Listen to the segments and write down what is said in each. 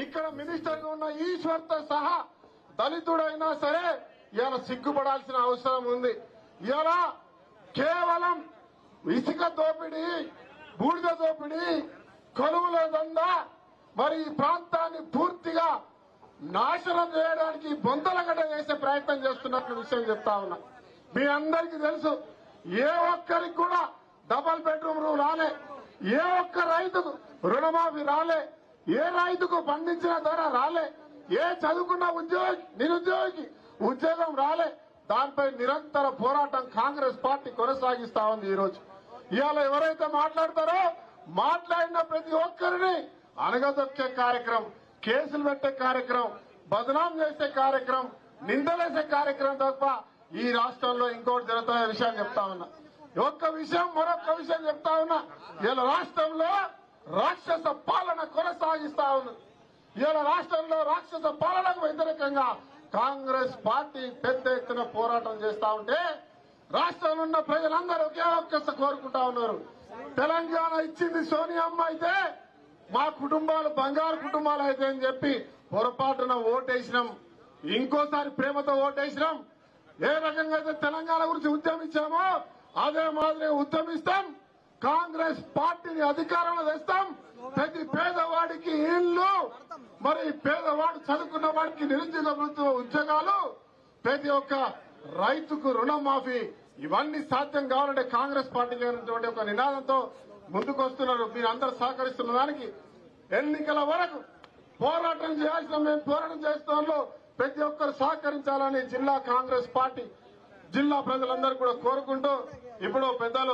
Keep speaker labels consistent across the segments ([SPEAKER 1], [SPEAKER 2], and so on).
[SPEAKER 1] ఇక్కడ మినిస్టర్ గా ఉన్న ఈశ్వర్తో సహా దళితుడైనా సరే ఇవాళ సిగ్గుపడాల్సిన అవసరం ఉంది ఇవాళ కేవలం ఇసుక దోపిడీ బూడిద దోపిడీ కొలువుల దంద మరి ఈ ప్రాంతాన్ని పూర్తిగా నాశనం చేయడానికి బొందలగడ్డ చేసే ప్రయత్నం చేస్తున్నట్టు విషయం చెప్తా ఉన్నా మీ అందరికీ తెలుసు ఏ ఒక్కరికి కూడా డబల్ బెడ్రూమ్ రూమ్ రాలే ఏ ఒక్క రైతుకు రుణమాఫీ రాలే ఏ రైతుకు పండించిన ధర రాలే ఏ చదువుకున్న ఉద్యోగి నిరుద్యోగికి ఉద్యోగం రాలే దానిపై నిరంతర పోరాటం కాంగ్రెస్ పార్టీ కొనసాగిస్తా ఉంది ఈ రోజు ఇవాళ ఎవరైతే మాట్లాడతారో మాట్లాడిన ప్రతి ఒక్కరిని అనగదొక్కే కార్యక్రమం కేసులు పెట్టే కార్యక్రమం బదనాం చేసే కార్యక్రమం నిందలేసే కార్యక్రమం తప్ప ఈ రాష్ట్రంలో ఇంకోటి జరుగుతున్న విషయం చెప్తా ఉన్నా ఒక్క విషయం మరొక విషయం చెప్తా ఉన్నా ఇలా రాష్ట్రంలో రాక్షస పాలన కొనసాగిస్తా ఉంది ఇలా రాష్ట్రంలో రాక్షస పాలనకు వ్యతిరేకంగా కాంగ్రెస్ పార్టీ పెద్ద ఎత్తున పోరాటం చేస్తా ఉంటే రాష్ట్రంలో ఉన్న ప్రజలందరూ ఒకే ఒక్కస కోరుకుంటా ఉన్నారు తెలంగాణ ఇచ్చింది సోనియమ్మ అయితే మా కుటుంబాలు బంగారు కుటుంబాలు అయితే అని చెప్పి పొరపాటున ఓటేసినాం ఇంకోసారి ప్రేమతో ఓటేసినాం ఏ రకంగా అయితే తెలంగాణ గురించి ఉద్యమించామో అదే మాదిరిగా ఉద్యమిస్తాం కాంగ్రెస్ పార్టీని అధికారంలో తెస్తాం ప్రతి పేదవాడికి ఇల్లు మరి పేదవాడు చదువుకున్న వాడికి నిరుద్యోగ వృత్తి ఉద్యోగాలు ప్రతి ఒక్క రైతుకు రుణమాఫీ ఇవన్నీ సాధ్యం కావాలంటే కాంగ్రెస్ పార్టీకి అయినటువంటి ఒక నినాదంతో ముందుకు వస్తున్నారు మీరందరూ సహకరిస్తున్న దానికి ఎన్నికల వరకు పోరాటం చేయాల్సిన మేము పోరాటం చేస్తున్న ప్రతి ఒక్కరు సహకరించాలని జిల్లా కాంగ్రెస్ పార్టీ జిల్లా ప్రజలందరూ కూడా కోరుకుంటూ ఇప్పుడు పెద్దలు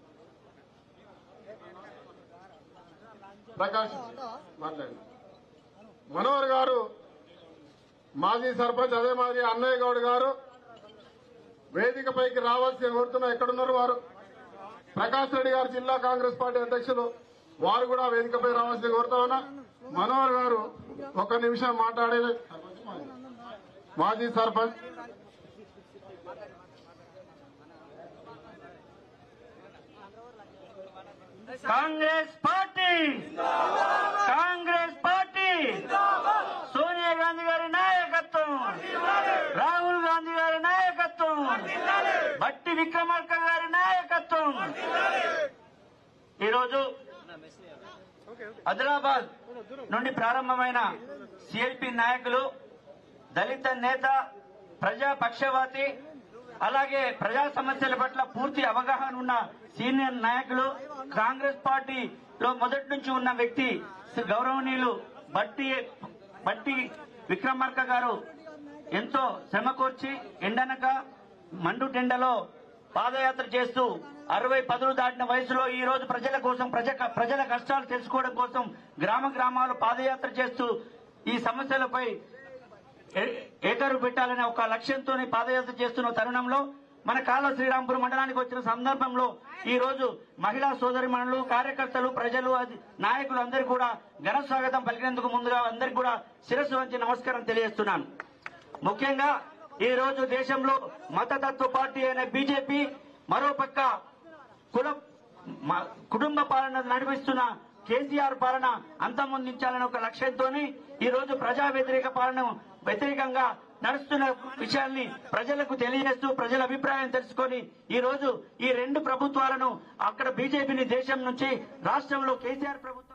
[SPEAKER 1] ప్రకాష్ మాట్లాడండి మనోహర్ గారు మాజీ సర్పంచ్ అదే మాదిరి అన్నయ్య గౌడ్ గారు వేదికపైకి రావాల్సి కోరుతున్నా ఎక్కడున్నారు వారు ప్రకాష్ రెడ్డి గారు జిల్లా కాంగ్రెస్ పార్టీ అధ్యక్షులు వారు కూడా వేదికపై రావాల్సి కోరుతా ఉన్నా మనోహర్ గారు ఒక నిమిషం మాట్లాడేది మాజీ sarpanch
[SPEAKER 2] Congress party Congress party Sonia Gandhi గారి నాయకత్వం రాహుల్ గాంధీ గారి నాయకత్వం బట్టి విక్రమార్క గారి నాయకత్వం ఈరోజు ఆదిలాబాద్ నుండి ప్రారంభమైన సిఎల్పి నాయకులు దళిత నేత ప్రజా పక్షవాతి అలాగే ప్రజా సమస్యల పట్ల పూర్తి అవగాహన ఉన్న సీనియర్ నాయకులు కాంగ్రెస్ పార్టీలో మొదటి నుంచి ఉన్న వ్యక్తి శ్రీ గౌరవనీయులు బట్టి బట్టి విక్రమార్క గారు ఎంతో శ్రమ కోర్చి ఎండనక మండు టెండలో పాదయాత్ర చేస్తూ అరవై పదులు దాటిన వయసులో ఈ రోజు ప్రజల కోసం ప్రజ ప్రజల కష్టాలు తెలుసుకోవడం కోసం గ్రామ గ్రామాలు పాదయాత్ర చేస్తూ ఈ సమస్యలపై ఏ- ఏకరు పెట్టాలనే ఒక లక్ష్యంతో పాదయాత్ర చేస్తున్న తరుణంలో మన కాళ్ళ శ్రీరాంపురం మండలానికి వచ్చిన సందర్భంలో ఈ రోజు మహిళా సోదరిమణులు కార్యకర్తలు ప్రజలు అది- నాయకులు అందరికీ కూడా ఘన స్వాగతం పలికినందుకు ముందుగా అందరికీ కూడా శిరస్సు వంచి నమస్కారం తెలియజేస్తున్నాను ముఖ్యంగా ఈ రోజు దేశంలో మతతత్వ పార్టీ అయిన బీజేపీ మరోపక్క కుల మ- కుటుంబ పాలన నడిపిస్తున్న కేసీఆర్ పాలన అంతమొందించాలనే ఒక లక్ష్యంతో ఈ రోజు ప్రజా వ్యతిరేక పాలన వ్యతిరేకంగా నడుస్తున్న విషయాల్ని ప్రజలకు తెలియజేస్తూ ప్రజల అభిప్రాయం తెలుసుకొని ఈ రోజు ఈ రెండు ప్రభుత్వాలను అక్కడ బీజేపీని దేశం నుంచి రాష్ట్రంలో కేసీఆర్ ప్రభుత్వం